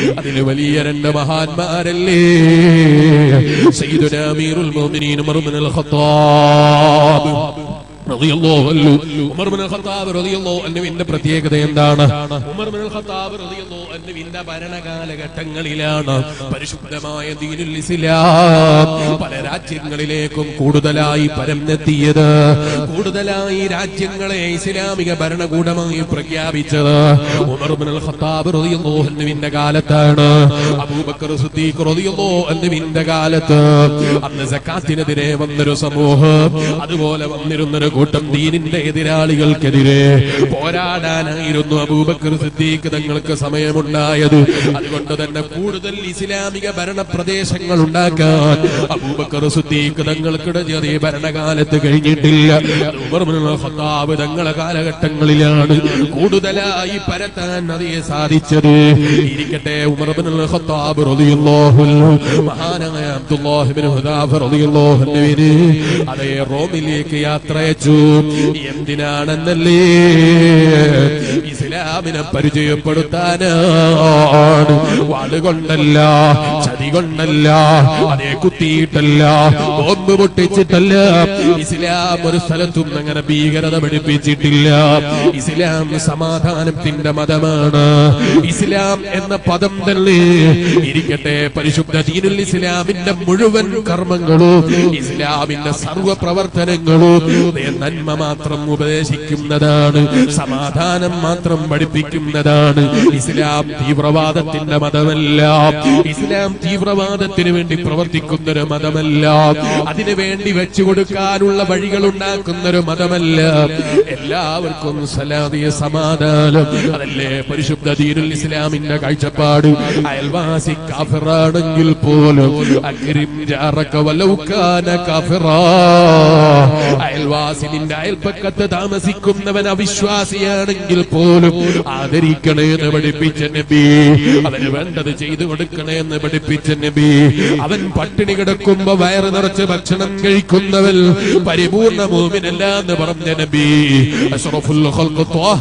അതിന് വലിയ രണ്ട് മഹാന്മാരല്ലേ സയ്യിദുനാ അമീറുൽ മുഅ്മിനീൻ ഉമർ ഇബ്നുൽ ഖത്താബ് റളിയല്ലാഹു അൻഹു ഉമർ ഇബ്നുൽ ഖത്താബ് റളിയല്ലാഹു അൻഹുവിന്റെ പ്രത്യേകത എന്താണ് ഉമർ ഇബ്നുൽ ഖത്താബ് റളിയല്ലാഹു അൻഹുവിന്റെ ഭരണകാലഘട്ടങ്ങളിലാണ് പരിശുദ്ധമായ ദീനുൽ ഇസ്ലാം പല രാജ്യങ്ങളിലേക്കും കൂടുതലായി പരന്നെത്തിയത് കൂടുതലായി രാജ്യങ്ങളെ ഇസ്ലാമിക ഭരണകൂടമായി പ്രഖ്യാപിച്ചത് ഉമർ ഇബ്നുൽ ഖത്താബ് റളിയല്ലാഹു അൻഹുവിന്റെ കാലത്താണ് അബൂബക്കർ സിദ്ദീഖ് റളിയല്ലാഹു അൻഹുവിന്റെ കാലത്ത് അന്ന് സക്കാത്തിനെതിരെ വന്നൊരു സമൂഹം അതുപോലെ വന്നിരുന്നൊരു കൂട്ടം ദീനിന്റെ എതിരാളികൾക്കെതിരെ പോരാടാനായിരുന്നു അബൂബക്കർ സിദ്ദീഖ് തങ്ങൾക്ക് സമയമുണ്ടായത് അതുകൊണ്ട് തന്നെ കൂടുതൽ ഇസ്ലാമിക ഭരണ പ്രദേശങ്ങൾ ഉണ്ടാക്കാൻ അബൂബക്കർ സിദ്ദീഖ് തങ്ങൾക്കിടെ ചെറിയ ഭരണകാലത്ത് കഴിഞ്ഞിട്ടില്ല അത് ഉമർ ഇബ്നുൽ ഖത്താബ് തങ്ങളെ കാലഘട്ടങ്ങളിലാണ് കൂടുതലായി പരത്താൻ അതിയെ സാധിച്ചത് ഇരിക്കട്ടെ ഉമർ ഇബ്നുൽ ഖത്താബ് റളിയല്ലാഹു അൻഹു മഹാനായ അബ്ദുല്ലാഹി ഇബ്നു ഹുദാഫ റളിയല്ലാഹു അൻഹുവിന് അതേ റോമിലേക്ക് യാത്ര അയച്ചു എന്തിനാണെന്നല്ലേ ഇസ്ലാമിനെ പരിചയപ്പെടുത്താനാണ് വാളുകൊണ്ടല്ല ചതി കൊണ്ടല്ല അതേ കുത്തിയിട്ടല്ല ബോംബ് പൊട്ടിച്ചിട്ടല്ല ഇസ്ലാം ഒരു സ്ഥലത്തും അങ്ങനെ ഭീകരത പഠിപ്പിച്ചിട്ടില്ല ഇസ്ലാം സമാധാനത്തിന്റെ മതമാണ് ഇസ്ലാം എന്ന പദം തന്നെ ഇരിക്കട്ടെ പരിശുദ്ധ ദീനുൽ ഇസ്ലാമിന്റെ മുഴുവൻ കർമ്മങ്ങളും ഇസ്ലാമിന്റെ സർവ്വ പ്രവർത്തനങ്ങളും ദേ നന്മ മാത്രം ഉപദേശിക്കുന്നതാണ് സമാധാനം മാത്രം പഠിപ്പിക്കുന്നതാണ് ഇസ്ലാം തീവ്രവാദത്തിന്റെ മതമല്ല ഇസ്ലാം തീവ്രവാദത്തിന് വേണ്ടി പ്രവർത്തിക്കുന്ന ഒരു മതമല്ല അതിനു വേണ്ടി വെച്ചു കൊടുക്കാനുള്ള വഴികൾ ഉണ്ടാക്കുന്ന ഒരു മതമല്ല എല്ലാവർക്കും സലാദിയ സമാധാനം അതല്ലേ പരിശുദ്ധ ദീനുൽ ഇസ്ലാമിന്റെ കാഴ്ചപ്പാട് അയൽവാസി കാഫിറാണെങ്കിൽ പോലും അക്രിം ജാറക വലൗകാന കാഫിറാ അയൽവാസി നിന്റെ അയൽപ്പക്കത്ത് താമസിക്കുന്നവൻ അവിശ്വാസിയാണെങ്കിൽ പോലും ആദരിക്കണേ എന്ന് പഠിപ്പിച്ച നബി അവന് വേണ്ടത് ചെയ്തു കൊടുക്കണേ എന്ന് പഠിപ്പിച്ച നബി അവൻ പട്ടിണി കിടക്കുമ്പോ വയറ് നിറച്ച് ഭക്ഷണം കഴിക്കുന്നവൻ പരിപൂർണ മോമിനല്ല എന്ന് പറഞ്ഞ നബി അഷ്റഫുൽ ഖൽഖ് ത്വാഹ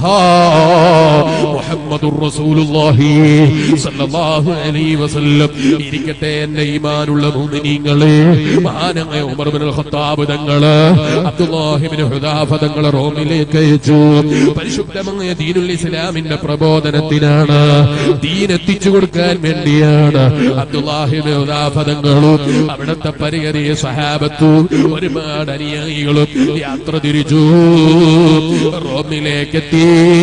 മുഹമ്മദുർ റസൂലുള്ളാഹി സല്ലല്ലാഹു അലൈഹി വസല്ലം ഇരിക്കട്ടെ എന്റെ ഈമാനുള്ള മുഅ്മിനീങ്ങളെ മഹാനായ ഉമർ ഇബ്നുൽ ഖത്താബ് തങ്ങള് അബ്ദുല്ലാഹി ഇബ്നു ഹുദാഫ തങ്ങളെ റോമിലേക്ക് അയച്ചു പരിശുദ്ധമായ ദീനുൽ ഇസ്ലാമിന്റെ പ്രബോധനത്തിനാണ് ദീൻ എത്തിച്ചു കൊടുക്കാൻ വേണ്ടിയാണ് അബ്ദുല്ലാഹി ഇബ്നു ഹുദാഫ തങ്ങളും അവിടുത്തെ പരിഹരിയ സഹാബത്തും ഒരുപാട് അനുയായികളും യാത്ര തിരിച്ചു റോമിലേക്കെത്തി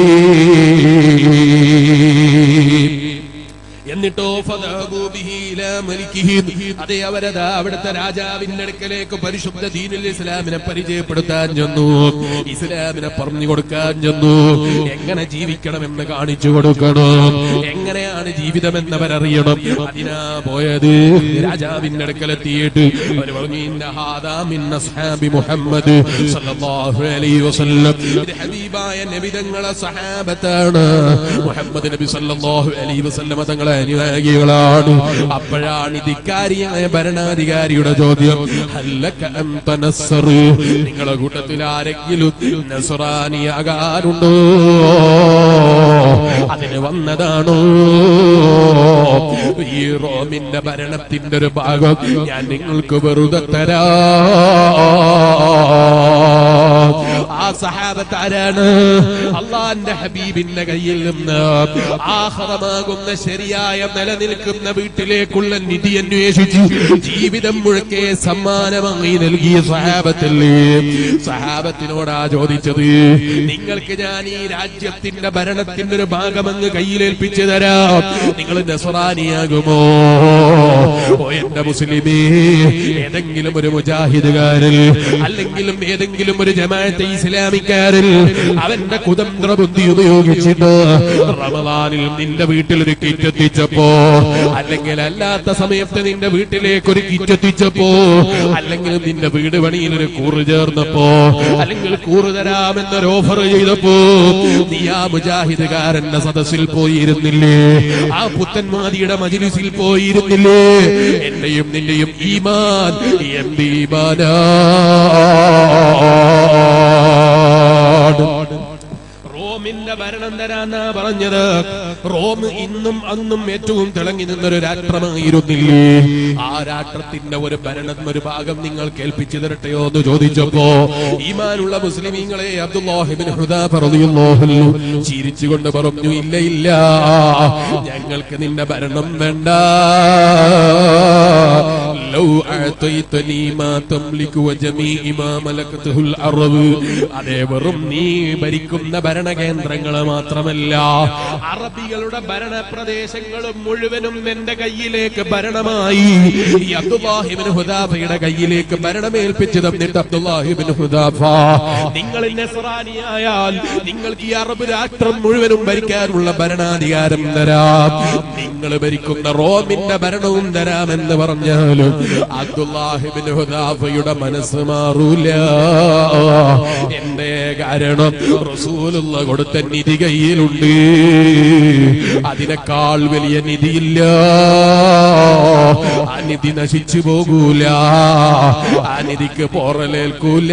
എന്നിട്ടോ ഫദഹബൂ ബിഹി ഇലാ മലിക്കിഹി. അതേ അവരതാ അവിടുത്തെ രാജാവിന്റെ അടുക്കലേക്ക് പരിശുദ്ധ ദീനുൽ ഇസ്ലാമിനെ പരിചയപ്പെടുത്താൻ ചെന്നു ഇസ്ലാമിനെ പറഞ്ഞു കൊടുക്കാൻ ചെന്നു എങ്ങനെ ജീവിക്കണമെന്ന് കാണിച്ചു കൊടുക്കണം എങ്ങനെയാണ് ജീവിതമെന്നവരറിയണം അതിനാ പോയത് രാജാവിന്റെ അടുക്കലെത്തിയിട്ട് അവർ പറഞ്ഞു ഇന്ന ഹാദാ മിൻ അസ്ഹാബി മുഹമ്മദ് സല്ലല്ലാഹു അലൈഹി വസല്ലം ഇത് ഹബീബായ നബിതങ്ങളെ സഹാബത്താണ് മുഹമ്മദ് നബി സല്ലല്ലാഹു അലൈഹി വസല്ലമ തങ്ങളെ അനുയായികളാണ് അപ്പോഴാണ് ധിക്കാരിയായ ഭരണാധികാരിയുടെ ചോദ്യം ഹല്ലക അൻ തനസ്സർ നിങ്ങളുടെ കൂട്ടത്തിൽ ആരെങ്കിലും നസ്രാനിയാകാറുണ്ടോ അതിന് വന്നതാണോ ഈ റോമിന്റെ ഭരണത്തിന്റെ ഒരു ഭാഗം ഞാൻ നിങ്ങൾക്ക് വെറുതെ തരാ ആ സഹാബത്ത് ആരാണ് അള്ളാന്റെ ഹബീബിന്റെ കയ്യിൽ നിന്ന് ആഹ്റമാകുന്ന ശരിയായ നിലനിൽക്കുന്ന വീട്ടിലേക്കുള്ള നിധി അന്വേഷിച്ചു ജീവിതം മുഴുക്കെ സമ്മാനമായി നൽകിയ സഹാബത്തല്ലേ സഹാബത്തിനോടാ ചോദിച്ചത് നിങ്ങൾക്ക് ഞാൻ ഈ രാജ്യത്തിന്റെ ഭരണത്തിന്റെ ഒരു ഭാഗമങ്ങ് കയ്യിലേൽപ്പിച്ചു തരാം നിങ്ങൾ നസറാനിയാകുമോ ഓ എന്റെ മുസ്ലിമേ ഏതെങ്കിലും ഒരു മുജാഹിദുകാരിൽ അല്ലെങ്കിലും ഏതെങ്കിലും ഒരു ജമാഅത്തെ ഇസ്ലാമിക്കാരിൽ അവന്റെ കുതന്ത്ര ബുദ്ധി ഉപയോഗിച്ചിട്ട് റമദാനിൽ നിന്റെ വീട്ടിൽ ഒരു കിറ്റ് എത്തിച്ചപ്പോ അല്ലെങ്കിൽ അല്ലാത്ത സമയത്ത് നിന്റെ വീട്ടിലേക്ക് ഒരു കിറ്റ് എത്തിച്ചപ്പോ അല്ലെങ്കിൽ നിന്റെ വീട് പണിയിൽ ഒരു കൂറ് ചേർന്നപ്പോ അല്ലെങ്കിൽ കൂറ് തരാമെന്നൊരു ഓഫർ ചെയ്തപ്പോ നീ ആ മുജാഹിദുകാരന്റെ സദസ്സിൽ പോയിരുന്നില്ലേ ആ പുത്തൻമാതിയുടെ മജിലിസിൽ പോയിരുന്നില്ലേ എന്റെയും നിന്റെയും ഈമാൻ എന്ത് ഈമാനാണ് റോമിൽ റോമിന്റെ ഭരണം തരാന്നാ പറഞ്ഞത് റോം ഇന്നും അന്നും ഏറ്റവും തിളങ്ങി നിന്നൊരു രാഷ്ട്രമായിരുന്നില്ലേ ആ രാഷ്ട്രത്തിന്റെ ഒരു ഭരണം ഒരു ഭാഗം നിങ്ങൾ കേൾപ്പിച്ചു തരട്ടെയോ എന്ന് ചോദിച്ചപ്പോ ഈമാനുള്ള മുസ്ലിമീങ്ങളെ അബ്ദുല്ലാഹിബിൻ ചിരിച്ചുകൊണ്ട് പറഞ്ഞു ഇല്ല ഇല്ല ഞങ്ങൾക്ക് നിന്റെ ഭരണം വേണ്ട ലൗ അഅതൈതനി മാ തംലികു വജമീഇ മാ മലകതുൽ അറബ് അതേ വെറും നീ ഭരിക്കുന്ന ഭരണകേന്ദ്രങ്ങൾ മാത്രമല്ല അറബികളുടെ ഭരണ പ്രദേശങ്ങളും മുഴുവനും എന്റെ കയ്യിലേക്ക് ഭരണമായി ഈ അബ്ദുല്ലാഹിബിൻ ഹുദാഫയുടെ കയ്യിലേക്ക് ഭരണമേൽപ്പിച്ചു തന്നിട്ട് അബ്ദുല്ലാഹിബിൻ ഹുദാഫ നിങ്ങൾ നസ്രാനിയായാൽ നിങ്ങൾക്ക് ഈ അറബ് രാഷ്ട്രം മുഴുവനും ഭരിക്കാനുള്ള ഭരണാധികാരം തരാം നിങ്ങൾ ഭരിക്കുന്ന റോമിന്റെ ഭരണവും തരാമെന്ന് പറഞ്ഞാലും അബ്ദുല്ലാഹിബിൻ ഹുദാഫയുടെ മനസ്സ് മാറൂല എന്റെ കാരണം റസൂലുള്ള കൊടുത്ത നിധി കയ്യിലുണ്ട് അതിനേക്കാൾ വലിയ നിധിയില്ല ആ നിധി നശിച്ചു പോകൂല ആ നിധിക്ക് പോറലേൽക്കൂല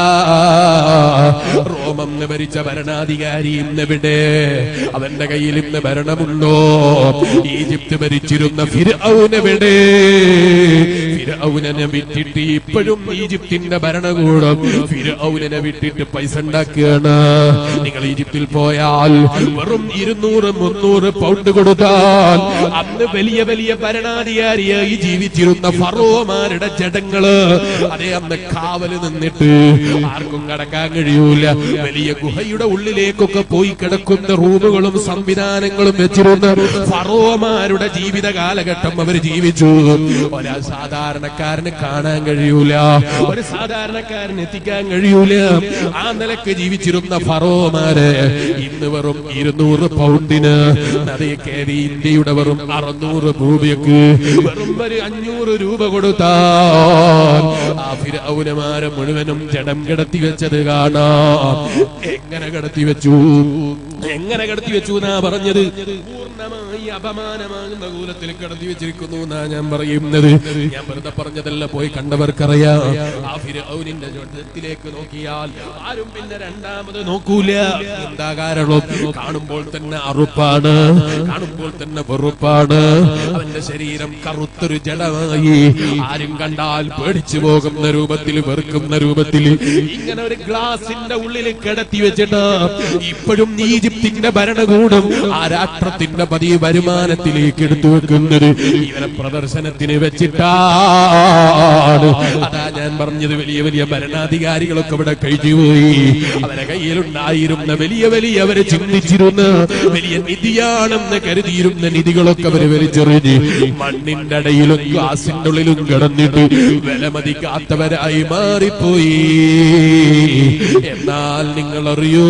റോമം ഭരിച്ച ഭരണാധികാരി ഇന്നെവിടെ അവന്റെ കയ്യിൽ ഇന്ന് ഭരണമുണ്ടോ ഈജിപ്ത് ഭരിച്ചിരുന്ന ഫിർഔനെവിടെ ഫിർഔനെ വിട്ടിട്ട് ഇപ്പോഴും ഈജിപ്തിന്റെ ഭരണകൂടം ഫിർഔനെ വിട്ടിട്ട് പൈസ ഉണ്ടാക്കുകയാണ് നിങ്ങൾ ഈജിപ്തിൽ പോയാൽ വെറും ഇരുന്നൂറ് മുന്നൂറ് പൗണ്ട് കൊടുത്താൽ അന്ന് വലിയ വലിയ ഭരണാധികാരിയായി ജീവിച്ചിരുന്ന ഫറോമാരുടെ ജഡങ്ങള് അതേ അന്ന് കാവല് നിന്നിട്ട് ആർക്കും കടക്കാൻ കഴിയൂല വലിയ ഗുഹയുടെ ഉള്ളിലേക്കൊക്കെ പോയി കിടക്കുന്ന റൂമുകളും സംവിധാനങ്ങളും വെച്ചിരുന്ന ഫറോമാരുടെ ജീവിത കാലഘട്ടം അവർ ജീവിച്ചു ഒരാ സാധാരണക്കാരന് കാണാൻ കഴിയൂല ഒരു സാധാരണക്കാരന് എത്തിക്കാൻ കഴിയൂല ആ നിലക്ക് ജീവിച്ചിരുന്ന ഫറോമാര് ഇന്ന് വെറും ഇരുന്നൂറ് പൗണ്ടിന് അതേ കേരി ഇന്ത്യയുടെ വെറും അറുന്നൂറ് രൂപയ്ക്ക് വെറും ഒരു അഞ്ഞൂറ് രൂപ കൊടുത്താൽ ആ ഫിരൗനമാരെ മുഴുവനും ജഡം കിടത്തി വെച്ചത് കാണാം എങ്ങനെ കിടത്തി വെച്ചു എങ്ങനെ കിടത്തി വെച്ചു എന്നാ പറഞ്ഞത് പൂർണ്ണമായി അപമാനമാകുന്ന കൂലത്തിൽ കിടത്തി വെച്ചിരിക്കുന്നു എന്നാ ഞാൻ പറയുന്നത് ഞാൻ വെറുതെ പറഞ്ഞതല്ല പോയി കണ്ടവർക്കറിയാം ആ ഫിരൗനിന്റെ ജഡത്തിലേക്ക് നോക്കിയാൽ ആരും പിന്നെ രണ്ടാമത് നോക്കൂല എന്താ കാരണം കാണുമ്പോൾ തന്നെ അറുപ്പാണ് കാണുമ്പോൾ തന്നെ വെറുപ്പാണ് അവന്റെ ശരീരം കറുത്തൊരു ജഡമായി ആരും കണ്ടാൽ പേടിച്ചു പോകുന്ന രൂപത്തിൽ വെറുക്കുന്ന രൂപത്തിൽ ഇങ്ങനെ ഒരു ഗ്ലാസിന്റെ ഉള്ളിൽ കിടത്തി വെച്ചിട്ട് ഇപ്പോഴും ഈജിപ്തിന്റെ ഭരണകൂടം ആ രാഷ്ട്രത്തിന്റെ പതിയ വരുമാനത്തിലേക്ക് എടുത്തു വെക്കുന്നത് ഇവരെ പ്രദർശനത്തിന് വെച്ചിട്ടാണ് അതാ ഞാൻ പറഞ്ഞത് വലിയ വലിയ ഭരണാധികാരികളൊക്കെ ഇവിടെ കഴിഞ്ഞുപോയി അവരെ കയ്യിലുണ്ടായിരുന്ന വലിയ വലിയ അവരെ ചിന്തിച്ചിരുന്ന വലിയ നിധിയാണെന്ന് കരുതിയിരുന്ന നിധികളൊക്കെ അവര് വലിച്ചെറിഞ്ഞ് മണ്ണിന്റെ അടയിലും ഗ്ലാസിന്റെ ഉള്ളിലും കിടന്നിട്ട് വിലമതിക്കാത്തവരായി മാറിപ്പോയി എന്നാൽ നിങ്ങൾ അറിയോ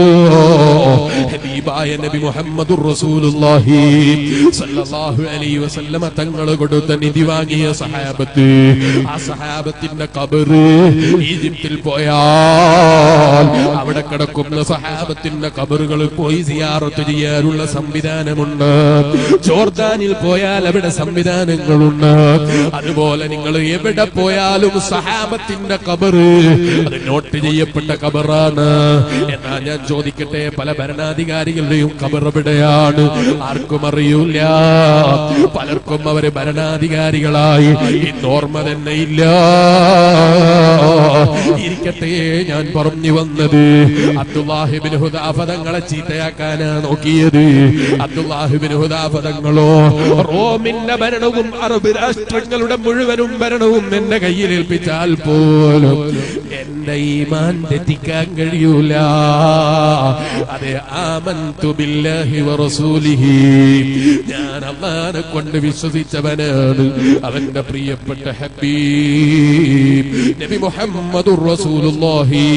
ഹബീബായ നബി മുഹമ്മദുർ റസൂലുള്ളാഹി സല്ലല്ലാഹു അലൈഹി വസല്ലമ തങ്ങൾ കൊടുത്ത നിധി വാങ്ങിയ സഹാബത്ത് ആ സഹാബത്തിന്റെ കബറ് ഈജിപ്തിൽ പോയാൽ അവിടെ കിടക്കുന്ന സഹാബത്തിന്റെ കബറുകൾ പോയി സിയാറത്ത് ചെയ്യാനുള്ള സംവിധാനമുണ്ട് ജോർദാനിൽ പോയാൽ അവിടെ സംവിധാനങ്ങളുണ്ട് അതുപോലെ നിങ്ങൾ എവിടെ പോയാലും സഹാബത്തിന്റെ കബറ് അത് നോട്ട് ചെയ്യപ്പെട്ട കബറാണ് എന്നാ ഞാൻ ചോദിക്കട്ടെ പല ഭരണാധികാരികളുടെയും കബർ എവിടെയാണ് ആർക്കും അറിയൂല പലർക്കും അവര് ഭരണാധികാരികളായി ഇന്ന് ഓർമ്മ തന്നെ ഇല്ല ഇരിക്കട്ടെ ഞാൻ പറഞ്ഞു വന്നത് അബ്ദുല്ലാഹിബിൻ ഹുദാഫതങ്ങളെ ചീത്തയാക്കാനാ നോക്കിയത് അബ്ദുല്ലാഹിബിൻ ഹുദാഫതങ്ങളോ റോമിന്റെ ഭരണവും അറബ് രാഷ്ട്രങ്ങളുടെ മുഴുവനും ഭരണവും എന്റെ കയ്യിൽ ഏൽപ്പിച്ചാൽ പോലും എന്റെ ഈമാൻ തെറ്റിക്കാൻ കഴിയൂല അതെ ആമന്തു ബില്ലാഹി വറസൂലിഹി ഞാൻ അള്ളാനെ കൊണ്ട് വിശ്വസിച്ചവനാണ് അവന്റെ പ്രിയപ്പെട്ട ഹബീബ് നബി മുഹമ്മദുർ റസൂലുള്ളാഹി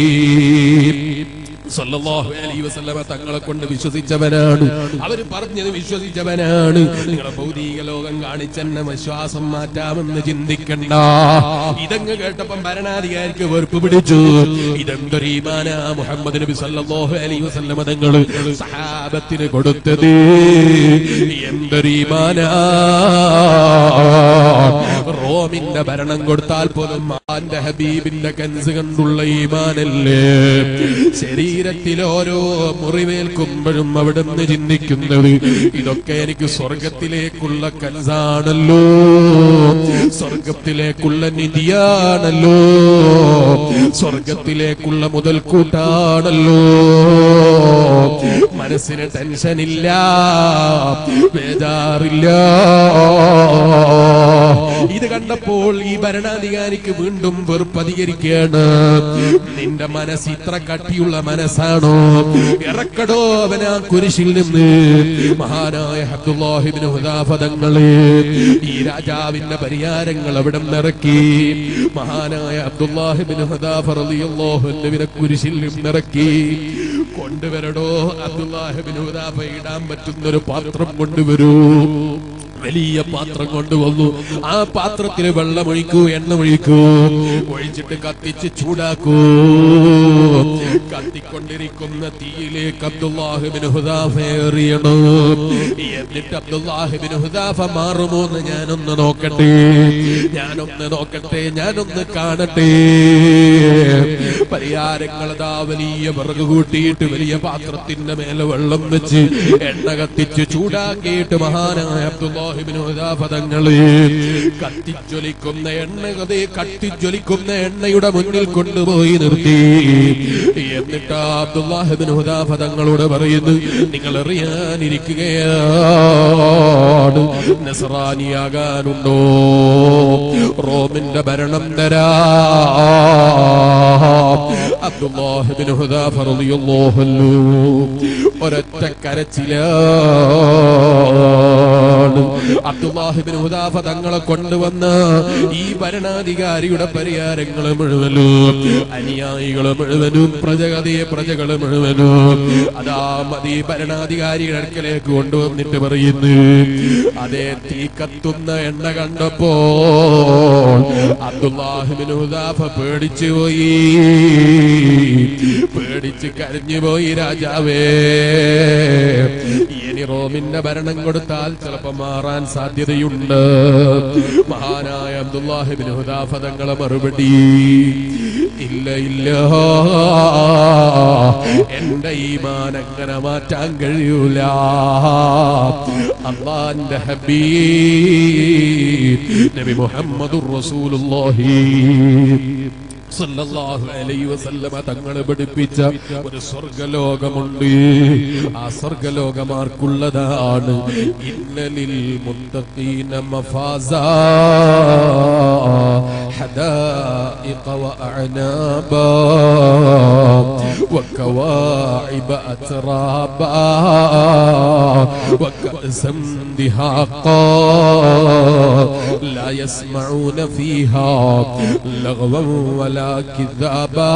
സല്ലല്ലാഹു അലൈഹി വസല്ലമ തങ്ങളെ കൊണ്ട് വിശ്വസിച്ചവനാണ് അവര് പറഞ്ഞത് വിശ്വസിച്ചവനാണ് നിങ്ങളെ ഭൗതിക ലോകം കാണിച്ചെന്നെ വിശ്വാസം മാറ്റാമെന്ന് ചിന്തിക്കണ്ട ഇതങ്ങ് കേട്ടപ്പം ഭരണാധികാരിക്ക് വെറുപ്പ് പിടിച്ചു ഇതെന്തൊരു ഈമാന മുഹമ്മദ് നബി സല്ലല്ലാഹു അലൈഹി വസല്ലമ തങ്ങള് സഹാബത്തിന് കൊടുത്തത് എന്തൊരു ഈമാന റോമിന്റെ ഭരണം കൊടുത്താൽ പോലും ആന്റെ ഹബീബിന്റെ കൻസ് കണ്ടുള്ള ഈമാനല്ലേ ശരീരത്തിൽ ഓരോ മുറിവേൽക്കുമ്പോഴും അവിടുന്ന് ചിന്തിക്കുന്നത് ഇതൊക്കെ എനിക്ക് സ്വർഗത്തിലേക്കുള്ള കൻസാണല്ലോ സ്വർഗത്തിലേക്കുള്ള നിധിയാണല്ലോ സ്വർഗത്തിലേക്കുള്ള മുതൽക്കൂട്ടാണല്ലോ മനസ്സിന് ടെൻഷനില്ല ബേജാറില്ല ഇത് കണ്ടപ്പോൾ ഈ ഭരണാധികാരിക്ക് വീണ്ടും വെറുപ്പധികരിക്കുകയാണ് നിന്റെ മനസ്സ് ഇത്ര കട്ടിയുള്ള മനസ്സാണോ ഇറക്കടോ അവൻ ആ കുരിശിൽ നിന്ന് മഹാനായ അബ്ദുല്ലാഹിബിന് ഹുദാഫതങ്ങളെ ഈ രാജാവിന്റെ പരിഹാരങ്ങൾ അവിടെ നിറക്കി മഹാനായ അബ്ദുല്ലാഹിബിന് ഹുദാഫറിയാഹുവിനെ കുരിശിൽ നിന്നിറക്കി കൊണ്ടുവരടോ അബ്ദുല്ലാഹിബിന് ഹുദാഫ ഇടാൻ പറ്റുന്നൊരു പാത്രം കൊണ്ടുവരൂ വലിയ പാത്രം കൊണ്ടുവന്നു ആ പാത്രത്തിൽ വെള്ളമൊഴിക്കൂ എണ്ണമൊഴിക്കൂ ഒഴിച്ചിട്ട് കത്തിച്ച് ചൂടാക്കൂ കത്തിക്കൊണ്ടിരിക്കുന്ന തീയിലേക്ക് അബ്ദുല്ലാഹിബിന് ഹുദാഫ എറിയണോ എന്നിട്ട് അബ്ദുല്ലാഹിബിന് ഹുദാഫ മാറുമോ എന്ന് ഞാനൊന്ന് നോക്കട്ടെ ഞാനൊന്ന് നോക്കട്ടെ ഞാനൊന്ന് കാണട്ടെ പരിഹാരങ്ങൾ അതാ വലിയ വിറക് കൂട്ടിയിട്ട് വലിയ പാത്രത്തിന്റെ മേലെ വെള്ളം വെച്ച് എണ്ണ കത്തിച്ച് ചൂടാക്കിയിട്ട് മഹാനായ അബ്ദുല്ലാഹിബിന് പദങ്ങളെ കത്തിജ്വലിക്കുന്ന എണ്ണ കഥയെ കത്തിജ്വലിക്കുന്ന എണ്ണയുടെ മുന്നിൽ കൊണ്ടുപോയി നിർത്തി എന്നിട്ട് ആ അബ്ദുല്ലാഹിബിന് പദങ്ങളോട് പറയുന്നു നിങ്ങൾ അറിയാനിരിക്കുകയാണ് നസറാനിയാകാനുണ്ടോ റോമിന്റെ ഭരണം തരാ അബ്ദുല്ലാഹിബിന് ഹുദാഫ റളിയല്ലാഹു അൻഹു ഒരൊറ്റ കരച്ചിലാണ് അബ്ദുല്ലാഹിബിന് ഹുദാഫ തങ്ങളെ കൊണ്ടുവന്ന് ഈ ഭരണാധികാരിയുടെ പരിഹാരങ്ങൾ മുഴുവനും അനുയായികൾ മുഴുവനും പ്രജകതയെ പ്രജകൾ മുഴുവനും അതാ മതി ഭരണാധികാരിയുടെ അടുക്കലേക്ക് കൊണ്ടുവന്നിട്ട് പറയുന്നു അതേ തീ കത്തുന്ന എണ്ണ കണ്ടപ്പോ അബ്ദുല്ലാഹിബിന് ഹുദാഫ പേടിച്ചു പോയി പേടിച്ച് കരഞ്ഞുപോയി രാജാവേ ഇനി റോമിന്റെ ഭരണം കൊടുത്താൽ ചിലപ്പോ മാറാൻ സാധ്യതയുണ്ട് മഹാനായ അബ്ദുല്ലാഹിബിൻ ഹുദാഫ തങ്ങളെ മറുപടി ഇല്ല ഇല്ല എന്റെ ഈമാൻ അങ്ങനെ മാറ്റാൻ കഴിയൂല അള്ളാന്റെ ഹബീബ് നബി മുഹമ്മദുർ റസൂലുള്ളാഹി സല്ലല്ലാഹു അലൈഹി വസല്ലമ തങ്ങളെ പഠിപ്പിച്ച ഒരു സ്വർഗലോകമുണ്ട് ആ സ്വർഗലോകമാർക്കുള്ളതാണ് ഇന്നലിൽ മുത്തഖീന മഫാസ حدائق وأعنابا وكواعب أترابا وكأسا دهاقا لا يسمعون فيها لغوا ولا كذابا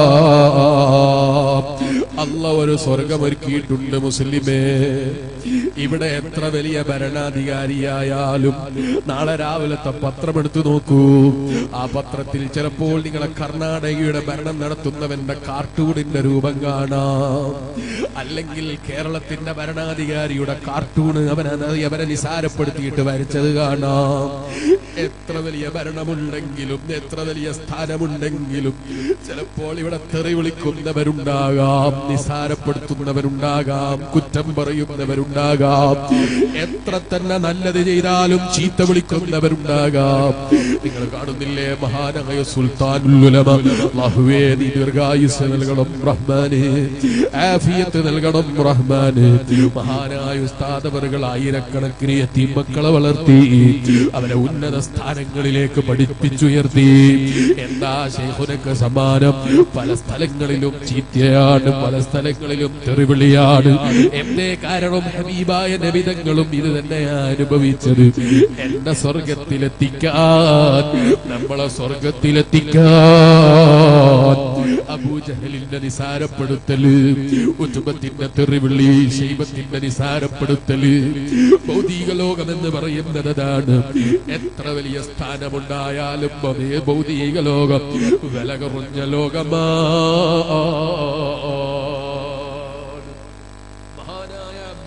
അല്ല ഒരു സ്വർഗമൊരുക്കിയിട്ടുണ്ട് മുസ്ലിമേ ഇവിടെ എത്ര വലിയ ഭരണാധികാരിയായാലും നാളെ രാവിലത്തെ പത്രം എടുത്തു നോക്കൂ ആ പത്രത്തിൽ ചിലപ്പോൾ നിങ്ങളെ കർണാടകയുടെ ഭരണം നടത്തുന്നവന്റെ കാർട്ടൂണിന്റെ രൂപം കാണാം അല്ലെങ്കിൽ കേരളത്തിന്റെ ഭരണാധികാരിയുടെ കാർട്ടൂണ് അവനെ അവരെ നിസാരപ്പെടുത്തിയിട്ട് വരച്ചത് കാണാം എത്ര വലിയ ഭരണമുണ്ടെങ്കിലും എത്ര വലിയ സ്ഥാനമുണ്ടെങ്കിലും ചിലപ്പോൾ ഇവിടെ തെറി വിളിക്കുന്നവരുണ്ടാകാം നിസാരപ്പെടുത്തുന്നവരുണ്ടാകാം കുറ്റം പറയുന്നവരുണ്ടാകാം എത്ര തന്നെ നല്ലത് ചെയ്താലും ചീത്ത വിളിക്കുന്നവരുണ്ടാകാം നിങ്ങൾ കാണുന്നില്ലേ മഹാനായ സുൽത്താനുലുലമ അല്ലാഹുവേ നീ ദീർഘായുസ് നൽകണം റഹ്മാന് ആഫിയത്ത് നൽകണം റഹ്മാന് മഹാനായ ഉസ്താദവറുകൾ ആയിരക്കണക്കിന് യത്തീമക്കളെ വളർത്തി അവരെ ഉന്നത സ്ഥാനങ്ങളിലേക്ക് പഠിപ്പിച്ചുയർത്തി എന്താ ശേഖുനക്ക് സമാനം പല സ്ഥലങ്ങളിലും ചീത്തയാണ് പല സ്ഥലങ്ങളിലും തെറിവിളിയാണ് എന്തേ കാരണം ഹബീബായ നബിതങ്ങളും ഇത് തന്നെയാ അനുഭവിച്ചത് എന്നെ സ്വർഗത്തിലെത്തിക്കാൻ നമ്മളെ സ്വർഗത്തിലെത്തിക്കാൻ അബൂജഹലിന്റെ നിസാരപ്പെടുത്തല് ഉത്തുബത്തിന്റെ തെറിവിളി ശൈബത്തിന്റെ നിസാരപ്പെടുത്തല് ഭൗതിക ലോകം എന്ന് പറയുന്നത് അതാണ് എത്ര വലിയ സ്ഥാനമുണ്ടായാലും അതേ ഭൗതിക ലോകം വില കുറഞ്ഞ ലോകമാ മഹാനായ അബ്ദുല്ലാഹ്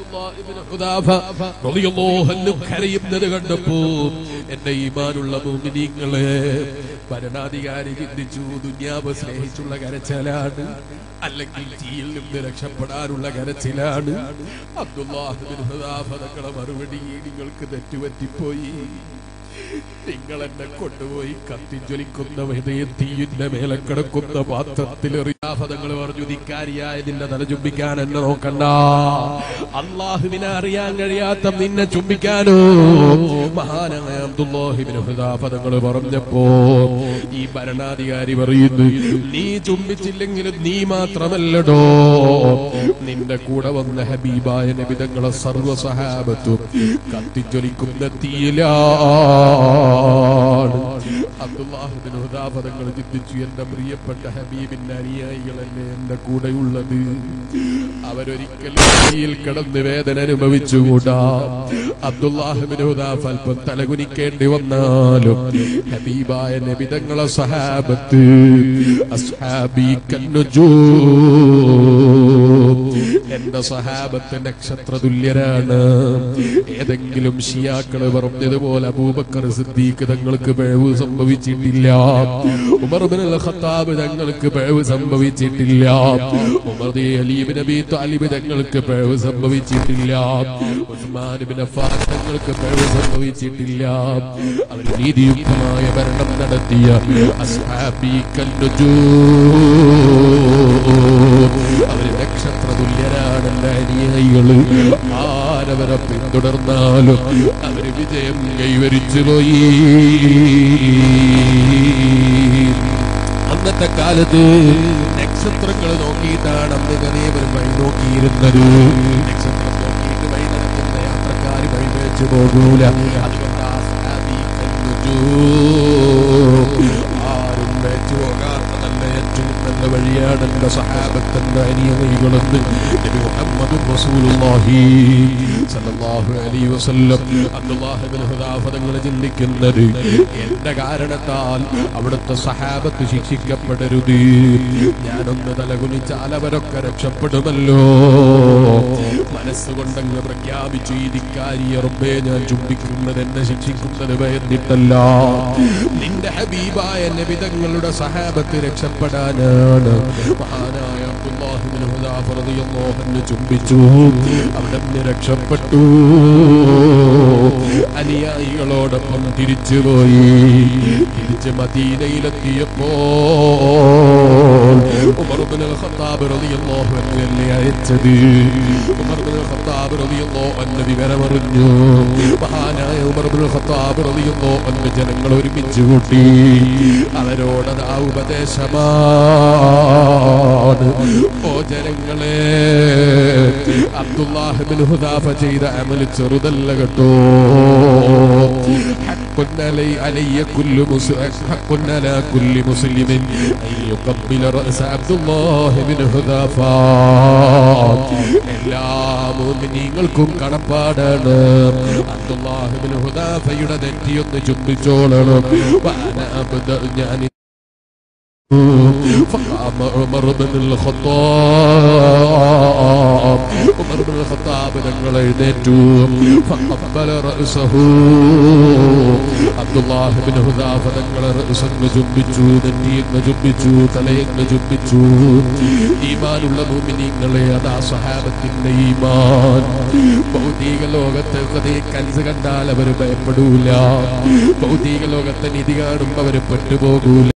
ഇബ്നു ഹുദാഫ റളിയല്ലാഹു അൻഹു കരയുന്നത് കണ്ടപ്പോ എന്റെ ഈമാനുള്ള മുഅ്മിനീങ്ങളെ ഭരണാധികാരി ചിന്തിച്ചു ദുന്യാവ് സ്നേഹിച്ചുള്ള കരച്ചിലാണ് അല്ലെങ്കിൽ തീയിൽ നിന്ന് രക്ഷപ്പെടാനുള്ള കരച്ചിലാണ് അബ്ദുല്ലാഹിബിൻ ഹുദാഫ തങ്ങളെ മറുപടി നിങ്ങൾക്ക് തെറ്റുപറ്റിപ്പോയി നിങ്ങൾ എന്നെ കൊണ്ടുപോയി കത്തിജ്വലിക്കുന്ന ഹൃദയ തീയിന്റെ മേലെ കിടക്കുന്ന പാത്രത്തിൽ റിയാഫതങ്ങൾ പറഞ്ഞു ധിക്കാരിയായ നിന്റെ തല ചുംബിക്കാൻ എന്നെ നോക്കണ്ട അള്ളാഹുവിനെ അറിയാൻ കഴിയാത്ത നിന്നെ ചുംബിക്കാനോ മഹാനായ അബ്ദുല്ലാഹിബിന് ഹൃദാഫതങ്ങൾ പറഞ്ഞപ്പോ ഈ ഭരണാധികാരി പറയുന്നു നീ ചുംബിച്ചില്ലെങ്കിലും നീ മാത്രമല്ലടോ നിന്റെ കൂടെ വന്ന ഹബീബായ നബിതങ്ങളെ സർവ്വ സഹാബത്തും കത്തിജ്വലിക്കുന്ന തീയിലാണ് അബ്ദുല്ലാഹിബിൻ ഹുദാഫതങ്ങൾ ചിന്തിച്ചു എന്റെ പ്രിയപ്പെട്ട ഹബീബിന്റെ അനുയായികളല്ലേ എന്റെ കൂടെയുള്ളത് അവരൊരിക്കലും തീയിൽ കിടന്ന് വേദന അനുഭവിച്ചുകൂടാ അബ്ദുല്ലാഹിബിൻ ഹുദാഫ് അല്പം തലകുനിക്കേണ്ടി വന്നാലും ഹബീബായ നബിതങ്ങളെ സഹാബത്ത് അസ്ഹാബി കന്നുജൂ എന്റെ സഹാബത്ത് നക്ഷത്ര തുല്യരാണ് ഏതെങ്കിലും ഷിയാക്കള് പറഞ്ഞതുപോലെ അബൂബക്കർ സിദ്ദീഖ് തങ്ങൾക്ക് പിഴവ് സംഭവിച്ചിട്ടില്ല ഉമർ ബിൻ അൽ ഖത്താബ് തങ്ങൾക്ക് പിഴവ് സംഭവിച്ചിട്ടില്ല ഉമർ ദി അലീബ് നബി താലിബ് തങ്ങൾക്ക് പിഴവ് സംഭവിച്ചിട്ടില്ല ഉസ്മാൻ ബിൻ അഫ്ഫാൻ തങ്ങൾക്ക് പിഴവ് സംഭവിച്ചിട്ടില്ല അവർ നീതിയുക്തമായ ഭരണം നടത്തിയ അസ്ഹാബി കല്ലുജൂ അവര് നക്ഷത്ര തുല്യരാണ് എന്റെ അനുയായികള് ആരവരെ പിന്തുടർന്നാലും അവര് വിജയം കൈവരിച്ചു പോയി അന്നത്തെ കാലത്ത് നക്ഷത്രങ്ങൾ നോക്കിയിട്ടാണ് അന്ന് കറിയവർ വഴി നോക്കിയിരുന്നത് നക്ഷത്രം നോക്കിയിട്ട് വഴി നടക്കുന്ന യാത്രക്കാർ വഴി വെച്ച് പോകൂല അതുകൊണ്ട് ആ സഹാബീക്കൽ നുജൂം. ആരും വെച്ച് പോകാത്ത നല്ല ഏറ്റവും നല്ല വഴിയാണ് എന്റെ സഹാബത്തിന്റെ അനിയതകളെന്ന് നബി മുഹമ്മദ് റസൂലുള്ളാഹി സല്ലല്ലാഹു അലൈഹി വസല്ലം അബ്ദുല്ലാഹി ഇബ്നു ഹുദാഫ തങ്ങൾ ചിന്തിക്കുന്നത് എന്റെ കാരണത്താൽ അവിടുത്തെ സഹാബത്ത് ശിക്ഷിക്കപ്പെടരുത് ഞാനൊന്ന് തലകുനിച്ചാൽ അവരൊക്കെ രക്ഷപ്പെടുമല്ലോ മനസ്സുകൊണ്ടങ്ങ് പ്രഖ്യാപിച്ചു ഈ ധിക്കാരിയെ റബ്ബേ ഞാൻ ചുംബിക്കുന്നത് എന്നെ ശിക്ഷിക്കുന്നത് ഭയന്നിട്ടല്ല നിന്റെ ഹബീബായ നബിതങ്ങളുടെ സഹാബത്ത് രക്ഷപ്പെടാനാണ് മഹാനായ അബ്ദുല്ലാഹിബ്നു ഹുദാഫ റളിയല്ലാഹു അൻഹു ചുംബിച്ചു അവിടെ നിന്ന് രക്ഷപ്പെട്ടു അനുയായികളോടൊപ്പം തിരിച്ചുപോയി തിരിച്ച് മദീനയിലെത്തിയപ്പോൾ ഉമർ ഇബ്നുൽ ഖത്താബ് റളിയല്ലാഹു അൻഹു അല്ലേ അയച്ചത് ഉമർ ഇബ്നുൽ ഖത്താബ് റളിയല്ലാഹു അൻഹു വിവരമറിഞ്ഞു മഹാനായ ഉമർ ഇബ്നുൽ ഖത്താബ് റളിയല്ലാഹു അൻഹു ജനങ്ങൾ ഒരുമിച്ച് കൂട്ടി അവരോടത് ആ ഉപദേശമാണ് ഓ ജനങ്ങളെ അബ്ദുല്ലാഹിബിൻ ഹുദാഫ ചെയ്ത അമല് ചെറുതല്ല കേട്ടോ حق علي علي كل مسلم حق على كل مسلم أن يقبل رأس عبد الله بن حذافة എല്ലാ മോമിനിങ്ങൾക്കും കടപ്പാടാണ് അബ്ദുല്ലാഹിബിൻ ഹുദാഫയുടെ നെറ്റിയൊന്ന് ചുംബിച്ചോളണം വാന അബ്ദ ഞാൻ فقام عمر بن الخطاب عمر بن الخطاب ഞങ്ങൾ എഴുന്നേറ്റു فقبل رأسه അബ്ദുല്ലാഹ് ബിൻ ഹുദാഫ തങ്ങളെ റഅസങ്ങ് ചുംബിച്ചു നെറ്റിയങ്ങ് ചുംബിച്ചു തലയങ്ങ് ചുംബിച്ചു ഈമാനുള്ള മുഅ്മിനീങ്ങളെ അതാ സ്വഹാബത്തിന്റെ ഈമാൻ ഭൗതിക ലോകത്തെ അതേ കൻസ് കണ്ടാൽ അവർ ഭയപ്പെടൂല ഭൗതിക ലോകത്തെ നിധി കാണുമ്പോൾ അവർ പെട്ടുപോകൂല